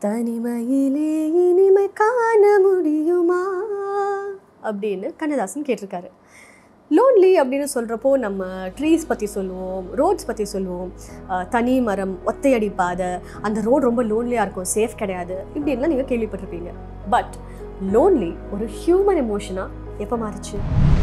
தனிமையிலே இனிமை காண முடியுமா அப்படின்னு கண்ணதாசன் கேட்டிருக்காரு லோன்லி அப்படின்னு சொல்கிறப்போ நம்ம ட்ரீஸ் பற்றி சொல்லுவோம் ரோட்ஸ் பற்றி சொல்லுவோம் அஹ், தனி மரம் ஒத்தையடி பாதை அந்த ரோடு ரொம்ப லோன்லியாக இருக்கும் சேஃப் கிடையாது இப்படின்லாம் நீங்கள் கேள்விப்பட்டிருப்பீங்க பட் லோன்லி ஒரு ஹியூமன் எமோஷனாக எப்போ மாறுச்சு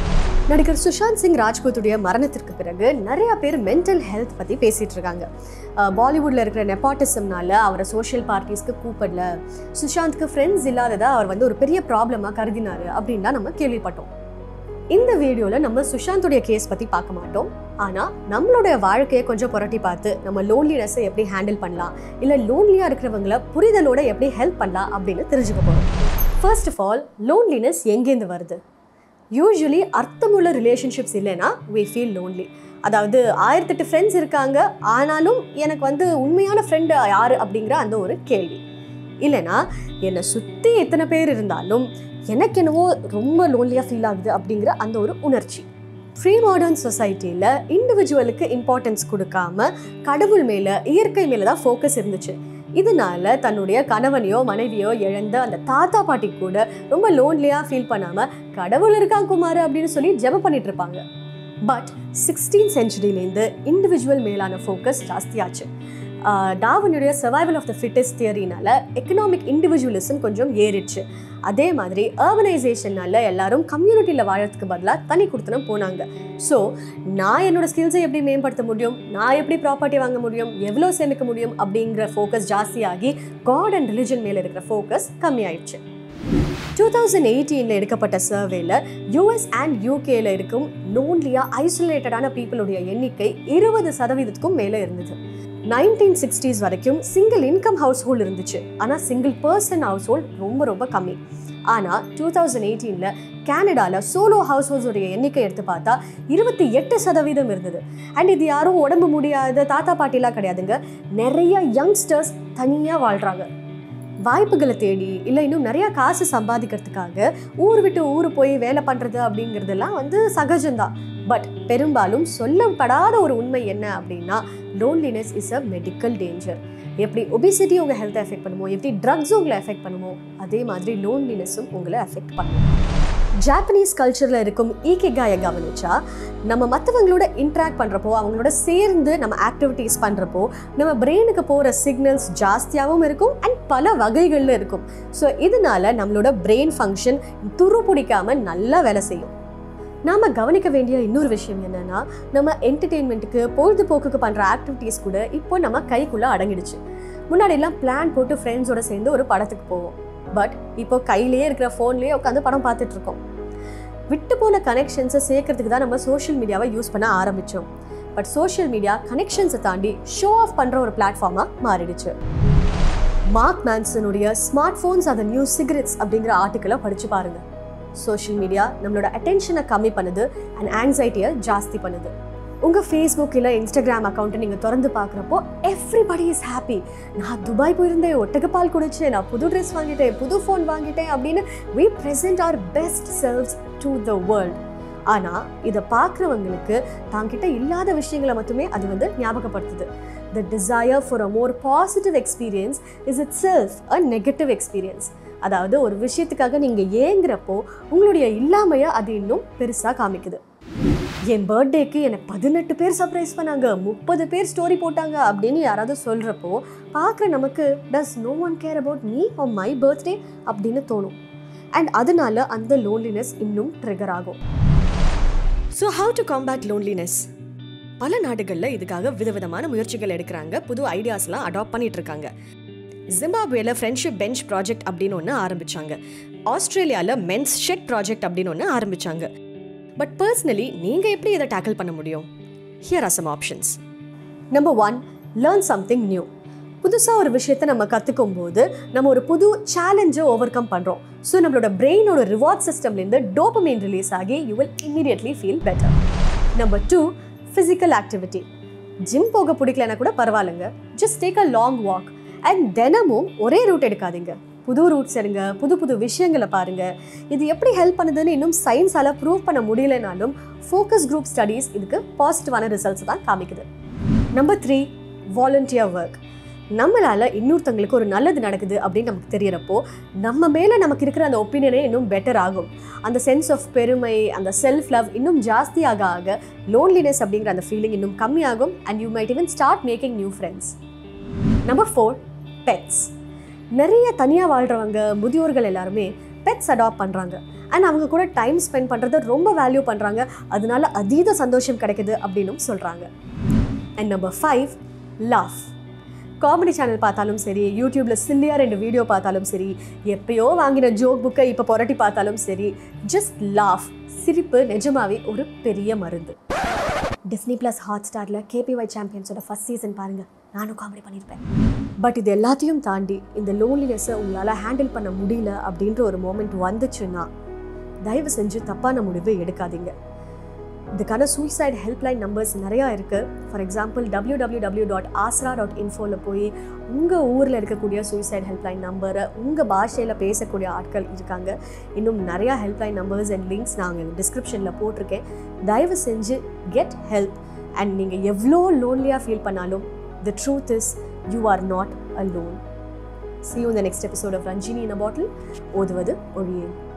நடிகர் சுஷாந்த் சிங் ராஜ்பூத்துடைய மரணத்திற்கு பிறகு நிறைய பேர் மென்டல் ஹெல்த் பற்றி பேசிகிட்டு இருக்காங்க அஹ், பாலிவுட்ல இருக்கிற நெப்பாட்டிசம்னால அவரை சோஷியல் பார்ட்டிஸ்க்கு கூப்பிடல சுஷாந்த்க்கு ஃப்ரெண்ட்ஸ் இல்லாததை அவர் வந்து ஒரு பெரிய ப்ராப்ளமாக கருதினாரு அப்படின்லாம் நம்ம கேள்விப்பட்டோம் இந்த வீடியோவில் நம்ம சுஷாந்துடைய கேஸ் பற்றி பார்க்க மாட்டோம் ஆனால் நம்மளுடைய வாழ்க்கையை கொஞ்சம் புரட்டி பார்த்து நம்ம லோன்லினஸை எப்படி ஹேண்டில் பண்ணலாம் இல்லை லோன்லியாக இருக்கிறவங்கள புரிதலோட எப்படி ஹெல்ப் பண்ணலாம் அப்படின்னு தெரிஞ்சுக்க போகிறோம் ஃபர்ஸ்ட் ஆஃப் ஆல் லோன்லினஸ் எங்கேருந்து வருது யூஸ்வலி அர்த்தமுள்ள ரிலேஷன்ஷிப்ஸ் இல்லைன்னா we ஃபீல் லோன்லி அதாவது ஆயிரத்தெட்டு ஃப்ரெண்ட்ஸ் இருக்காங்க ஆனாலும் எனக்கு வந்து உண்மையான ஃப்ரெண்டு யார் அப்படிங்கிற அந்த ஒரு கேள்வி இல்லைன்னா என்னை சுற்றி எத்தனை பேர் இருந்தாலும் எனக்கு என்னவோ ரொம்ப லோன்லியாக ஃபீல் ஆகுது அப்படிங்கிற அந்த ஒரு உணர்ச்சி ப்ரீ மாடர்ன் சொசைட்டியில் இண்டிவிஜுவலுக்கு இம்பார்ட்டன்ஸ் கொடுக்காம கடவுள் மேலே இயற்கை மேலே தான் ஃபோக்கஸ் இருந்துச்சு இதனால தன்னுடைய கணவனையோ மனைவியோ இழந்த அந்த தாத்தா பாட்டி கூட ரொம்ப லோன்லியாக ஃபீல் பண்ணாமல் கடவுள் இருக்கான் குமார் அப்படின்னு சொல்லி ஜெபம் பண்ணிட்டு இருப்பாங்க பட் சிக்ஸ்டீன் சென்ச்சுரியிலேருந்து இண்டிவிஜுவல் மேலான ஃபோக்கஸ் ஜாஸ்தியாச்சு ஆஹ் டார்வினுடைய சர்வைவல் ஆஃப் த ஃபிட்டஸ்ட் தியரினால எக்கனாமிக் இண்டிவிஜுவலிசம் கொஞ்சம் ஏறிடுச்சு அதே மாதிரி அர்பனைசேஷனால எல்லாரும் கம்யூனிட்டியில் வாழறதுக்கு பதிலாக தனி கொடுத்தனம் போனாங்க ஸோ நான் என்னோட ஸ்கில்ஸை எப்படி மேம்படுத்த முடியும் நான் எப்படி ப்ராப்பர்ட்டி வாங்க முடியும் எவ்வளோ சேமிக்க முடியும் அப்படிங்கிற ஃபோக்கஸ் ஜாஸ்தியாகி காட் அண்ட் ரிலிஜன் மேலே இருக்கிற ஃபோக்கஸ் கம்மியாயிடுச்சு டூ தௌசண்ட் எயிட்டீனில் எடுக்கப்பட்ட சர்வேல யூஎஸ் அண்ட் யூகேல இருக்கும் லோன்லியாக ஐசோலேட்டடான பீப்புளுடைய எண்ணிக்கை இருபது சதவீதத்துக்கும் மேலே இருந்தது நைன்டீன் சிக்ஸ்டீஸ் வரைக்கும் சிங்கிள் இன்கம் ஹவுஸ் ஹோல்ட் இருந்துச்சு ஆனால் சிங்கிள் பர்சன் ஹவுஸ் ஹோல்ட் ரொம்ப ரொம்ப கம்மி ஆனால் டூ தௌசண்ட் எயிட்டீனில் கேனடாவில் சோலோ ஹவுஸ் ஹோல்ஸோடைய எண்ணிக்கை எடுத்து பார்த்தா இருபத்தி எட்டு சதவீதம் இருந்தது அண்ட் இது யாரும் உடம்பு முடியாத தாத்தா பாட்டிலாம் கிடையாதுங்க நிறைய யங்ஸ்டர்ஸ் தனியாக வாழ்கிறாங்க வாய்ப்புகளை தேடி இல்லை இன்னும் நிறையா காசு சம்பாதிக்கிறதுக்காக ஊர் விட்டு ஊர் போய் வேலை பண்ணுறது அப்படிங்கிறதெல்லாம் வந்து சகஜம்தான் பட் பெரும்பாலும் சொல்லப்படாத ஒரு உண்மை என்ன அப்படின்னா loneliness is a medical danger எப்படி ஒபிசிட்டி உங்கள் ஹெல்த்தை எஃபெக்ட் பண்ணுமோ எப்படி ட்ரக்ஸ் உங்களை எஃபெக்ட் பண்ணுமோ அதே மாதிரி லோன்லினஸும் உங்களை எஃபெக்ட் பண்ணும் ஜாப்பனீஸ் கல்ச்சரில் இருக்கும் ஈக்கிகாயை கவனிச்சா நம்ம மற்றவங்களோட இன்ட்ராக்ட் பண்ணுறப்போ அவங்களோட சேர்ந்து நம்ம ஆக்டிவிட்டீஸ் பண்ணுறப்போ நம்ம பிரெயினுக்கு போகிற சிக்னல்ஸ் ஜாஸ்தியாகவும் இருக்கும் அண்ட் பல வகைகளில் இருக்கும் ஸோ இதனால நம்மளோட பிரெயின் ஃபங்க்ஷன் துரு பிடிக்காம நல்லா வேலை செய்யும் நாம் கவனிக்க வேண்டிய இன்னொரு விஷயம் என்னன்னா நம்ம என்டர்டெயின்மெண்ட்டுக்கு பொழுதுபோக்குக்கு பண்ணுற ஆக்டிவிட்டீஸ் கூட இப்போ நம்ம கைக்குள்ளே அடங்கிடுச்சு முன்னாடியெல்லாம் பிளான் போட்டு ஃப்ரெண்ட்ஸோட சேர்ந்து ஒரு படத்துக்கு போவோம் பட் இப்போ கையிலேயே இருக்கிற ஃபோன்லேயே உட்காந்து படம் பார்த்துட்டு இருக்கோம் விட்டு போன கனெக்ஷன்ஸை சேர்க்கறதுக்கு தான் நம்ம சோஷியல் மீடியாவை யூஸ் பண்ண ஆரம்பித்தோம் பட் சோஷியல் மீடியா கனெக்ஷன்ஸை தாண்டி ஷோ ஆஃப் பண்ணுற ஒரு பிளாட்ஃபார்மாக மாறிடுச்சு மார்க் மேன்சனுடைய ஸ்மார்ட் ஃபோன்ஸ் அந்த நியூ சிகரெட்ஸ் அப்படிங்கிற ஆர்டிக்கலை படிச்சு பாருங்க சோஷியல் மீடியா நம்மளோட அட்டென்ஷனை கம்மி பண்ணுது அண்ட் ஆங்ஸைட்டியை ஜாஸ்தி பண்ணுது உங்கள் ஃபேஸ்புக் இல்லை இன்ஸ்டாகிராம் அக்கௌண்ட்டை நீங்கள் திறந்து பார்க்குறப்போ எவ்ரிபடி இஸ் ஹாப்பி நான் துபாய் போயிருந்தேன் ஒட்டகப்பால் குடிச்சேன் நான் புது ட்ரெஸ் வாங்கிட்டேன் புது ஃபோன் வாங்கிட்டேன் அப்படின்னு we present our best selves to the world ஆனால் இதை பார்க்குறவங்களுக்கு தாங்கிட்ட இல்லாத விஷயங்களை மட்டுமே அது வந்து ஞாபகப்படுத்துது the desire for a more positive experience is itself a negative experience அதாவது ஒரு விஷயத்துக்காக நீங்கள் ஏங்குறப்போ உங்களுடைய இல்லாமையை அது இன்னும் பெருசாக காமிக்குது என் பர்த்டேக்கு என்னை பதினெட்டு பேர் சர்ப்ரைஸ் பண்ணாங்க முப்பது பேர் ஸ்டோரி போட்டாங்க அப்படின்னு யாராவது சொல்கிறப்போ பார்க்குற நமக்கு does no one care about me or my birthday அப்படின்னு தோணும் அண்ட் அதனால அந்த லோன்லினஸ் இன்னும் ட்ரிகர் ஆகும் so how to combat loneliness பல நாடுகளில் இதுக்காக விதவிதமான முயற்சிகள் எடுக்கிறாங்க புது ஐடியாஸ்லாம் அடாப்ட் பண்ணிட்டு இருக்காங்க ஜிம்பாப்வேல ஃப்ரெண்ட்ஷிப் பெஞ்ச் ப்ராஜெக்ட் அப்படின்னு ஒன்று ஆரம்பிச்சாங்க ஆஸ்திரேலியாவில் மென்ஸ் ஷெட் ப்ராஜெக்ட் அப்படின்னு ஒன்று ஆரம்பிச்சாங்க பட் பர்சனலி நீங்கள் எப்படி இதை டேக்கிள் பண்ண முடியும் here are some options number one learn something new புதுசாக ஒரு விஷயத்தை நம்ம கற்றுக்கும் போது நம்ம ஒரு புது சேலஞ்சை ஓவர் கம் பண்ணுறோம் ஸோ நம்மளோட பிரெயினோட ரிவார்ட் சிஸ்டம்லேருந்து டோபமைன் ரிலீஸ் ஆகி you will immediately feel better number two physical activity gym போக பிடிக்கலனா கூட பரவாயில்லைங்க just take a long walk and தினமும் ஒரே ரூட் எடுக்காதீங்க புது ரூட்ஸ் எடுங்க புது புது விஷயங்களை பாருங்க இது எப்படி ஹெல்ப் பண்ணுதுன்னு இன்னும் சயின்ஸால் ப்ரூவ் பண்ண முடியலனாலும் ஃபோக்கஸ் குரூப் ஸ்டடீஸ் இதுக்கு பாசிட்டிவான ரிசல்ட்ஸ் தான் காமிக்குது நம்பர் த்ரீ வாலண்டியர் ஒர்க் நம்மளால் இன்னொருத்தங்களுக்கு ஒரு நல்லது நடக்குது அப்படின்னு நமக்கு தெரியறப்போ நம்ம மேலே நமக்கு இருக்கிற அந்த ஒப்பீனியனே இன்னும் பெட்டர் ஆகும் அந்த சென்ஸ் ஆஃப் பெருமை அந்த செல்ஃப் லவ் இன்னும் ஜாஸ்தியாக ஆக லோன்லினஸ் அப்படிங்கிற அந்த ஃபீலிங் இன்னும் கம்மியாகும் and you might even start making new friends number four pets நிறைய தனியாக வாழ்கிறவங்க முதியோர்கள் எல்லாருமே பெட்ஸ் அடாப்ட் பண்ணுறாங்க அண்ட் அவங்க கூட டைம் ஸ்பெண்ட் பண்ணுறத ரொம்ப வேல்யூ பண்ணுறாங்க அதனால அதீத சந்தோஷம் கிடைக்குது அப்படின்னும் சொல்கிறாங்க and number five laugh comedy channel பார்த்தாலும் சரி யூடியூப்பில் சில்லியாக ரெண்டு வீடியோ பார்த்தாலும் சரி எப்பயோ வாங்கின ஜோக் புக்கை இப்போ புரட்டி பார்த்தாலும் சரி ஜஸ்ட் லாஃப் சிரிப்பு நிஜமாவே ஒரு பெரிய மருந்து டிஸ்னி ப்ளஸ் ஹாட் ஸ்டாரில் கேபிஒய் சாம்பியன்ஸோட ஃபஸ்ட் சீசன் பாருங்கள் நானும் காமெடி பண்ணியிருப்பேன் பட் இது எல்லாத்தையும் தாண்டி இந்த லோன்லினஸை உங்களால் ஹேண்டில் பண்ண முடியல அப்படின்ற ஒரு மூமெண்ட் வந்துச்சுன்னா தயவு செஞ்சு தப்பான முடிவு எடுக்காதீங்க இதுக்கான சூசைட் ஹெல்ப்லைன் நம்பர்ஸ் நிறையா இருக்குது for example W W W dot Aasra dot இன்ஃபோவில் போய் உங்கள் ஊரில் இருக்கக்கூடிய சூசைட் ஹெல்ப்லைன் நம்பரை உங்கள் பாஷையில் பேசக்கூடிய ஆட்கள் இருக்காங்க இன்னும் நிறையா ஹெல்ப்லைன் நம்பர்ஸ் அண்ட் லிங்க்ஸ் நாங்கள் டிஸ்கிரிப்ஷனில் போட்டிருக்கேன் தயவு செஞ்சு கெட் ஹெல்ப் அண்ட் நீங்கள் எவ்வளோ லோன்லியாக ஃபீல் பண்ணாலும் the truth is you are not alone see you the next episode of Ranjini in a bottle ஓதுவது ஒழியேன்